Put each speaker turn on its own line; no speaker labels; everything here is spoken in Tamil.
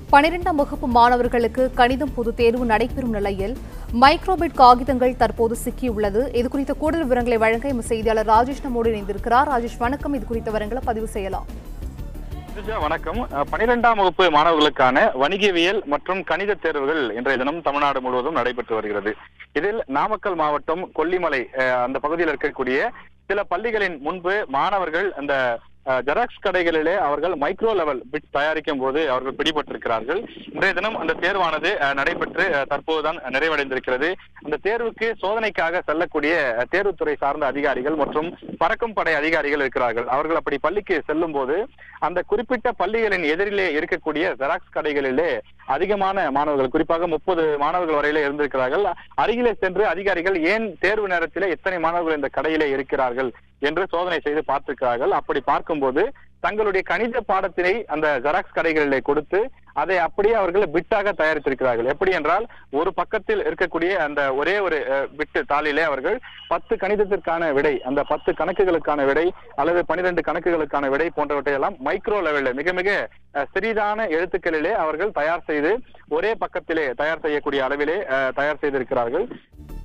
பனிரெண்டாம் வகுப்பு மாணவர்களுக்கு கணிதம் பொதுத் தேர்வு நடைபெறும் நிலையில் மைக்ரோபிட் காகிதங்கள் தற்போது சிக்கியுள்ளது இது குறித்த கூடுதல் விவரங்களை வழங்க எமது செய்தியாளர் ராஜேஷ் நம்மோடு இணைந்திருக்கிறார் ராஜேஷ் வணக்கம் இது குறித்த விவரங்களை பதிவு செய்யலாம்
சுஜா, வணக்கம் அஹ், பனிரெண்டாம் வகுப்பு மாணவர்களுக்கான வணிகவியல் மற்றும் கணித தேர்வுகள் இன்றைய தினம் தமிழ்நாடு முழுவதும் நடைபெற்று வருகிறது இதில் நாமக்கல் மாவட்டம் கொல்லிமலை அஹ், அந்த பகுதியில் இருக்கக்கூடிய சில பள்ளிகளின் முன்பு மாணவர்கள் அந்த அஹ், ஜெராக்ஸ் கடைகளிலே அவர்கள் மைக்ரோ லெவல் பிட் தயாரிக்கும் போது அவர்கள் பிடிபட்டிருக்கிறார்கள் இன்றைய தினம் அந்த தேர்வானது அஹ், நடைபெற்று அஹ், தற்போதுதான் நிறைவடைந்திருக்கிறது அந்த தேர்வுக்கு சோதனைக்காக செல்லக்கூடிய அஹ், தேர்வுத்துறை சார்ந்த அதிகாரிகள் மற்றும் பறக்கும் படை அதிகாரிகள் இருக்கிறார்கள் அவர்கள் அப்படி பள்ளிக்கு செல்லும் போது அந்த குறிப்பிட்ட பள்ளிகளின் எதிரிலே இருக்கக்கூடிய ஜெராக்ஸ் கடைகளிலே அதிகமான மாணவர்கள் குறிப்பாக முப்பது மாணவர்கள் வரையிலே இருந்திருக்கிறார்கள் அருகிலே சென்று அதிகாரிகள் ஏன் தேர்வு நேரத்திலே எத்தனை மாணவர்கள் இந்த கடையிலே இருக்கிறார்கள் என்று சோதனை செய்து பார்த்திருக்கிறார்கள் அப்படி பார்க்கும்போது தங்களுடைய கணித பாடத்தினை அந்த ஜெராக்ஸ் கடைகளிலே கொடுத்து அதை அப்படியே அவர்கள் பிட்டாக தயாரித்திருக்கிறார்கள் எப்படி என்றால் ஒரு பக்கத்தில் இருக்கக்கூடிய அந்த ஒரே ஒரு அஹ், பிட்டு தாளிலே அவர்கள் பத்து கணிதத்திற்கான விடை அந்த பத்து கணக்குகளுக்கான விடை அல்லது பனிரெண்டு கணக்குகளுக்கான விடை போன்றவற்றை எல்லாம் மைக்ரோ லெவலில் மிக மிக அஹ், சிறிதான எழுத்துக்களிலே அவர்கள் தயார் செய்து ஒரே பக்கத்திலே தயார் செய்யக்கூடிய அளவிலே அஹ், தயார் செய்திருக்கிறார்கள்